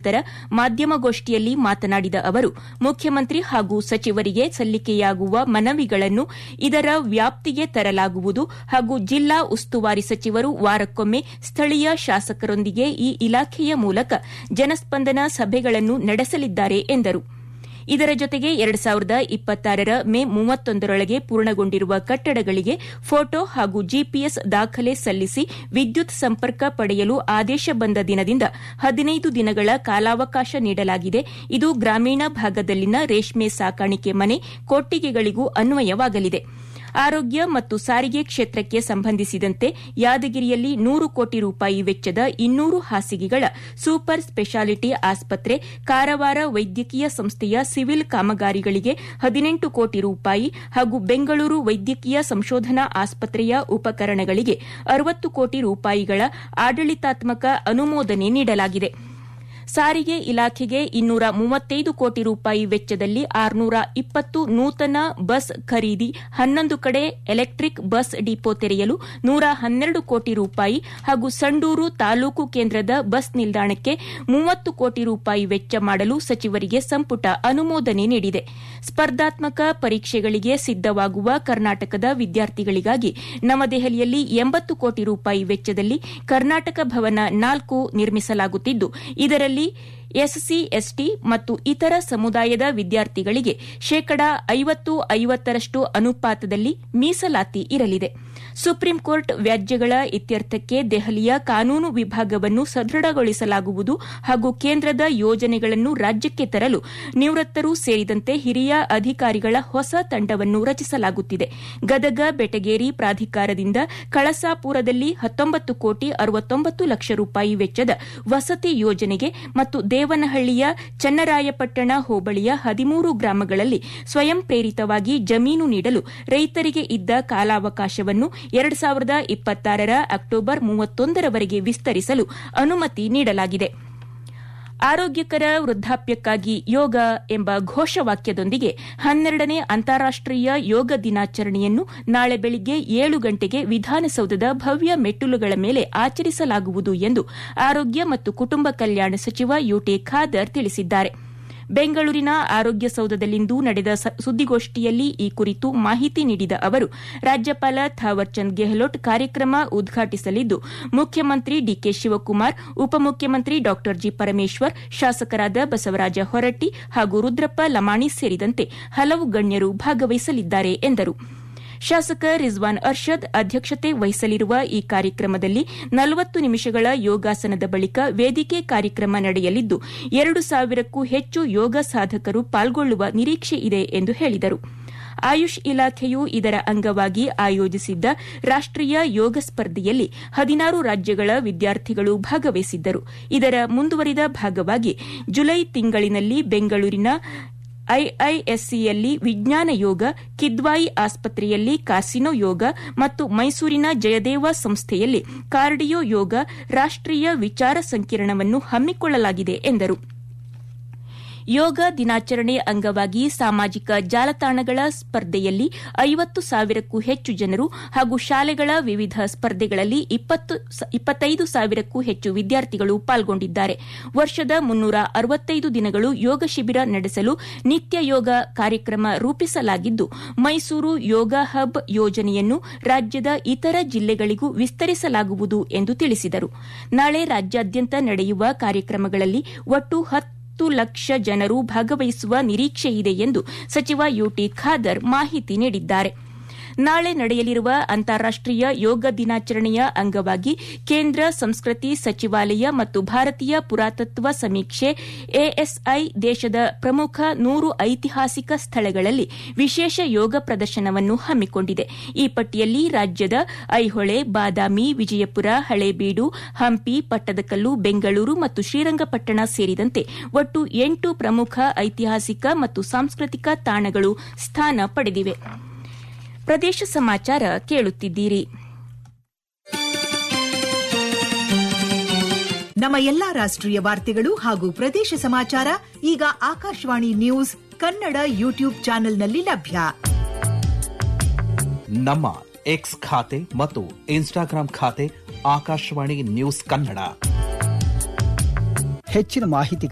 ಆಯುಕ್ತರ ಮಾಧ್ಯಮಗೋಷ್ಠಿಯಲ್ಲಿ ಮಾತನಾಡಿದ ಅವರು ಮುಖ್ಯಮಂತ್ರಿ ಹಾಗೂ ಸಚಿವರಿಗೆ ಸಲ್ಲಿಕೆಯಾಗುವ ಮನವಿಗಳನ್ನು ಇದರ ವ್ಯಾಪ್ತಿಗೆ ತರಲಾಗುವುದು ಹಾಗೂ ಜಿಲ್ಲಾ ಉಸ್ತುವಾರಿ ಸಚಿವರು ವಾರಕ್ಕೊಮ್ಮೆ ಸ್ಥಳೀಯ ಶಾಸಕರೊಂದಿಗೆ ಈ ಇಲಾಖೆಯ ಮೂಲಕ ಜನಸ್ಪಂದನ ಸಭೆಗಳನ್ನು ನಡೆಸಲಿದ್ದಾರೆ ಎಂದರು ಇದರ ಜೊತೆಗೆ ಎರಡು ಸಾವಿರದ ಇಪ್ಪತ್ತಾರರ ಮೇ ಮೂವತ್ತೊಂದರೊಳಗೆ ಪೂರ್ಣಗೊಂಡಿರುವ ಕಟ್ಟಡಗಳಿಗೆ ಫೋಟೋ ಹಾಗೂ ಜಿಪಿಎಸ್ ದಾಖಲೆ ಸಲ್ಲಿಸಿ ವಿದ್ಯುತ್ ಸಂಪರ್ಕ ಪಡೆಯಲು ಆದೇಶ ಬಂದ ದಿನದಿಂದ ಹದಿನೈದು ದಿನಗಳ ಕಾಲಾವಕಾಶ ನೀಡಲಾಗಿದೆ ಇದು ಗ್ರಾಮೀಣ ಭಾಗದಲ್ಲಿನ ರೇಷ್ಮೆ ಸಾಕಾಣಿಕೆ ಮನೆ ಕೊಟ್ಟಿಗೆಗಳಿಗೂ ಅನ್ವಯವಾಗಲಿದೆ ಆರೋಗ್ಯ ಮತ್ತು ಸಾರಿಗೆ ಕ್ಷೇತ್ರಕ್ಕೆ ಸಂಬಂಧಿಸಿದಂತೆ ಯಾದಗಿರಿಯಲ್ಲಿ ನೂರು ಕೋಟಿ ರೂಪಾಯಿ ವೆಚ್ಚದ ಇನ್ನೂರು ಹಾಸಿಗೆಗಳ ಸೂಪರ್ ಸ್ಪೆಷಾಲಿಟಿ ಆಸ್ಪತ್ರೆ ಕಾರವಾರ ವೈದ್ಯಕೀಯ ಸಂಸ್ಥೆಯ ಸಿವಿಲ್ ಕಾಮಗಾರಿಗಳಿಗೆ ಹದಿನೆಂಟು ಕೋಟಿ ರೂಪಾಯಿ ಹಾಗೂ ಬೆಂಗಳೂರು ವೈದ್ಯಕೀಯ ಸಂಶೋಧನಾ ಆಸ್ಪತ್ರೆಯ ಉಪಕರಣಗಳಿಗೆ ಅರವತ್ತು ಕೋಟಿ ರೂಪಾಯಿಗಳ ಆಡಳಿತಾತ್ಮಕ ಅನುಮೋದನೆ ನೀಡಲಾಗಿದೆ ಸಾರಿಗೆ ಇಲಾಖೆಗೆ ಇನ್ನೂರ ಮೂವತ್ತೈದು ಕೋಟಿ ರೂಪಾಯಿ ವೆಚ್ಚದಲ್ಲಿ ಆರುನೂರ ಇಪ್ಪತ್ತು ನೂತನ ಬಸ್ ಖರೀದಿ ಹನ್ನೊಂದು ಕಡೆ ಎಲೆಕ್ಟ್ರಿಕ್ ಬಸ್ ಡಿಪೋ ತೆರೆಯಲು ನೂರ ಹನ್ನೆರಡು ಕೋಟಿ ರೂಪಾಯಿ ಹಾಗೂ ಸಂಡೂರು ತಾಲೂಕು ಕೇಂದ್ರದ ಬಸ್ ನಿಲ್ದಾಣಕ್ಕೆ ಮೂವತ್ತು ಕೋಟಿ ರೂಪಾಯಿ ವೆಚ್ಚ ಮಾಡಲು ಸಚಿವರಿಗೆ ಸಂಪುಟ ಅನುಮೋದನೆ ನೀಡಿದೆ ಸ್ಪರ್ಧಾತ್ಮಕ ಪರೀಕ್ಷೆಗಳಿಗೆ ಸಿದ್ದವಾಗುವ ಕರ್ನಾಟಕದ ವಿದ್ಯಾರ್ಥಿಗಳಿಗಾಗಿ ನವದೆಹಲಿಯಲ್ಲಿ ಎಂಬತ್ತು ಕೋಟಿ ರೂಪಾಯಿ ವೆಚ್ಚದಲ್ಲಿ ಕರ್ನಾಟಕ ಭವನ ನಾಲ್ಕು ನಿರ್ಮಿಸಲಾಗುತ್ತಿದ್ದು ಇದರಲ್ಲಿ ಎಸ್ಸಿ ಎಸ್ಟಿ ಮತ್ತು ಇತರ ಸಮುದಾಯದ ವಿದ್ಯಾರ್ಥಿಗಳಿಗೆ ಶೇಕಡಾ ಐವತ್ತು ಐವತ್ತರಷ್ಟು ಅನುಪಾತದಲ್ಲಿ ಮೀಸಲಾತಿ ಇರಲಿದೆ ಸುಪ್ರೀಂ ಕೋರ್ಟ್ ವ್ಯಾಜ್ಯಗಳ ಇತ್ಯರ್ಥಕ್ಕೆ ದೆಹಲಿಯ ಕಾನೂನು ವಿಭಾಗವನ್ನು ಸದೃಢಗೊಳಿಸಲಾಗುವುದು ಹಾಗೂ ಕೇಂದ್ರದ ಯೋಜನೆಗಳನ್ನು ರಾಜ್ಯಕ್ಕೆ ತರಲು ನಿವೃತ್ತರು ಸೇರಿದಂತೆ ಹಿರಿಯ ಅಧಿಕಾರಿಗಳ ಹೊಸ ತಂಡವನ್ನು ರಚಿಸಲಾಗುತ್ತಿದೆ ಗದಗ ಬೆಟಗೇರಿ ಪ್ರಾಧಿಕಾರದಿಂದ ಕಳಸಾಪುರದಲ್ಲಿ ಹತ್ತೊಂಬತ್ತು ಕೋಟಿ ಅರವತ್ತೊಂಬತ್ತು ಲಕ್ಷ ರೂಪಾಯಿ ವೆಚ್ಚದ ವಸತಿ ಯೋಜನೆಗೆ ಮತ್ತು ದೇವನಹಳ್ಳಿಯ ಚನ್ನರಾಯಪಟ್ಟಣ ಹೋಬಳಿಯ ಹದಿಮೂರು ಗ್ರಾಮಗಳಲ್ಲಿ ಸ್ವಯಂ ಪ್ರೇರಿತವಾಗಿ ಜಮೀನು ನೀಡಲು ರೈತರಿಗೆ ಇದ್ದ ಕಾಲಾವಕಾಶವನ್ನು ಎರಡು ಸಾವಿರದ ಇಪ್ಪತ್ತಾರರ ಅಕ್ಟೋಬರ್ ಮೂವತ್ತೊಂದರವರೆಗೆ ವಿಸ್ತರಿಸಲು ಅನುಮತಿ ನೀಡಲಾಗಿದೆ ಆರೋಗ್ಯಕರ ವೃದ್ಧಾಪ್ಯಕ್ಕಾಗಿ ಯೋಗ ಎಂಬ ಘೋಷವಾಕ್ಯದೊಂದಿಗೆ ಹನ್ನೆರಡನೇ ಅಂತಾರಾಷ್ಟೀಯ ಯೋಗ ದಿನಾಚರಣೆಯನ್ನು ನಾಳೆ ಬೆಳಿಗ್ಗೆ ಏಳು ಗಂಟೆಗೆ ವಿಧಾನಸೌಧದ ಭವ್ಯ ಮೆಟ್ಟಿಲುಗಳ ಮೇಲೆ ಆಚರಿಸಲಾಗುವುದು ಎಂದು ಆರೋಗ್ಯ ಮತ್ತು ಕುಟುಂಬ ಕಲ್ಯಾಣ ಸಚಿವ ಯುಟಿ ಖಾದರ್ ತಿಳಿಸಿದ್ದಾರೆ ಬೆಂಗಳೂರಿನ ಆರೋಗ್ಯ ಸೌಧದಲ್ಲಿಂದು ನಡೆದ ಸುದ್ದಿಗೋಷ್ಠಿಯಲ್ಲಿ ಈ ಕುರಿತು ಮಾಹಿತಿ ನೀಡಿದ ಅವರು ರಾಜ್ಯಪಾಲ ಥಾವರ್ಚಂದ್ ಗೆಹ್ಲೋಟ್ ಕಾರ್ಯಕ್ರಮ ಉದ್ಘಾಟಿಸಲಿದ್ದು ಮುಖ್ಯಮಂತ್ರಿ ಡಿಕೆ ಶಿವಕುಮಾರ್ ಉಪಮುಖ್ಯಮಂತ್ರಿ ಡಾ ಜಿ ಪರಮೇಶ್ವರ್ ಶಾಸಕರಾದ ಬಸವರಾಜ ಹೊರಟ್ಟಿ ಹಾಗೂ ರುದ್ರಪ್ಪ ಲಮಾಣಿ ಸೇರಿದಂತೆ ಹಲವು ಗಣ್ಯರು ಭಾಗವಹಿಸಲಿದ್ದಾರೆ ಎಂದರು ಶಾಸಕ ರಿಜ್ವಾನ್ ಅರ್ಷದ್ ಅಧ್ಯಕ್ಷತೆ ವಹಿಸಲಿರುವ ಈ ಕಾರ್ಯಕ್ರಮದಲ್ಲಿ ನಲವತ್ತು ನಿಮಿಷಗಳ ಯೋಗಾಸನದ ಬಳಿಕ ವೇದಿಕೆ ಕಾರ್ಯಕ್ರಮ ನಡೆಯಲಿದ್ದು ಎರಡು ಸಾವಿರಕ್ಕೂ ಹೆಚ್ಚು ಯೋಗ ಸಾಧಕರು ಪಾಲ್ಗೊಳ್ಳುವ ನಿರೀಕ್ಷೆ ಇದೆ ಎಂದು ಹೇಳಿದರು ಆಯುಷ್ ಇಲಾಖೆಯು ಇದರ ಅಂಗವಾಗಿ ಆಯೋಜಿಸಿದ್ದ ರಾಷ್ಟೀಯ ಯೋಗ ಸ್ಪರ್ಧೆಯಲ್ಲಿ ಹದಿನಾರು ರಾಜ್ಯಗಳ ವಿದ್ಯಾರ್ಥಿಗಳು ಭಾಗವಹಿಸಿದ್ದರು ಇದರ ಮುಂದುವರಿದ ಭಾಗವಾಗಿ ಜುಲೈ ತಿಂಗಳಿನಲ್ಲಿ ಬೆಂಗಳೂರಿನ ಐಐಎಸ್ಸಿಯಲ್ಲಿ ವಿಜ್ಞಾನ ಯೋಗ ಕಿದ್ವಾಯಿ ಆಸ್ಪತ್ರೆಯಲ್ಲಿ ಕಾಸಿನೋ ಯೋಗ ಮತ್ತು ಮೈಸೂರಿನ ಜಯದೇವ ಸಂಸ್ಥೆಯಲ್ಲಿ ಕಾರ್ಡಿಯೋ ಯೋಗ ರಾಷ್ಟೀಯ ವಿಚಾರ ಸಂಕಿರಣವನ್ನು ಹಮ್ಮಿಕೊಳ್ಳಲಾಗಿದೆ ಎಂದರು ಯೋಗ ದಿನಾಚರಣೆ ಅಂಗವಾಗಿ ಸಾಮಾಜಿಕ ಜಾಲತಾಣಗಳ ಸ್ಪರ್ಧೆಯಲ್ಲಿ ಐವತ್ತು ಸಾವಿರಕ್ಕೂ ಹೆಚ್ಚು ಜನರು ಹಾಗೂ ಶಾಲೆಗಳ ವಿವಿಧ ಸ್ಪರ್ಧೆಗಳಲ್ಲಿ ಇಪ್ಪತ್ತೈದು ಸಾವಿರಕ್ಕೂ ಹೆಚ್ಚು ವಿದ್ಯಾರ್ಥಿಗಳು ಪಾಲ್ಗೊಂಡಿದ್ದಾರೆ ವರ್ಷದ ಮುನ್ನೂರ ಅರವತ್ತೈದು ದಿನಗಳು ಯೋಗ ಶಿಬಿರ ನಡೆಸಲು ನಿತ್ಯ ಯೋಗ ಕಾರ್ಯಕ್ರಮ ರೂಪಿಸಲಾಗಿದ್ದು ಮೈಸೂರು ಯೋಗ ಹಬ್ ಯೋಜನೆಯನ್ನು ರಾಜ್ಯದ ಇತರ ಜಿಲ್ಲೆಗಳಿಗೂ ವಿಸ್ತರಿಸಲಾಗುವುದು ಎಂದು ತಿಳಿಸಿದರು ನಾಳೆ ರಾಜ್ಯಾದ್ಯಂತ ನಡೆಯುವ ಕಾರ್ಯಕ್ರಮಗಳಲ್ಲಿ ಒಟ್ಟು ಹತ್ತು ಲಕ್ಷ ಜನರು ಭಾಗವಹಿಸುವ ನಿರೀಕ್ಷೆಯಿದೆ ಎಂದು ಸಚಿವ ಯುಟಿ ಖಾದರ್ ಮಾಹಿತಿ ನೀಡಿದ್ದಾರೆ ನಾಳೆ ನಡೆಯಲಿರುವ ಅಂತಾರಾಷ್ಟೀಯ ಯೋಗ ದಿನಾಚರಣೆಯ ಅಂಗವಾಗಿ ಕೇಂದ್ರ ಸಂಸ್ಕೃತಿ ಸಚಿವಾಲಯ ಮತ್ತು ಭಾರತೀಯ ಪುರಾತತ್ವ ಸಮೀಕ್ಷೆ ಎಎಸ್ಐ ದೇಶದ ಪ್ರಮುಖ ನೂರು ಐತಿಹಾಸಿಕ ಸ್ಥಳಗಳಲ್ಲಿ ವಿಶೇಷ ಯೋಗ ಪ್ರದರ್ಶನವನ್ನು ಹಮ್ಮಿಕೊಂಡಿದೆ ಈ ಪಟ್ಟಿಯಲ್ಲಿ ರಾಜ್ಯದ ಐಹೊಳೆ ಬಾದಾಮಿ ವಿಜಯಪುರ ಹಳೇಬೀಡು ಹಂಪಿ ಪಟ್ಟದಕಲ್ಲು ಬೆಂಗಳೂರು ಮತ್ತು ಶ್ರೀರಂಗಪಟ್ಟಣ ಸೇರಿದಂತೆ ಒಟ್ಟು ಎಂಟು ಪ್ರಮುಖ ಐತಿಹಾಸಿಕ ಮತ್ತು ಸಾಂಸ್ಕೃತಿಕ ತಾಣಗಳು ಸ್ಥಾನ ಪಡೆದಿವೆ ಪ್ರದೇಶ ಸಮಾಚಾರ ಕೇಳುತ್ತಿದ್ದೀರಿ ನಮ್ಮ ಎಲ್ಲಾ ರಾಷ್ಟ್ರೀಯ ವಾರ್ತೆಗಳು ಹಾಗೂ ಪ್ರದೇಶ ಸಮಾಚಾರ ಈಗ ಆಕಾಶವಾಣಿ ನ್ಯೂಸ್ ಕನ್ನಡ ಯೂಟ್ಯೂಬ್ ಚಾನೆಲ್ನಲ್ಲಿ ಲಭ್ಯ ನಮ್ಮ ಎಕ್ಸ್ ಖಾತೆ ಮತ್ತು ಇನ್ಸ್ಟಾಗ್ರಾಂ ಖಾತೆ ಆಕಾಶವಾಣಿ ನ್ಯೂಸ್ ಕನ್ನಡ ಹೆಚ್ಚಿನ ಮಾಹಿತಿ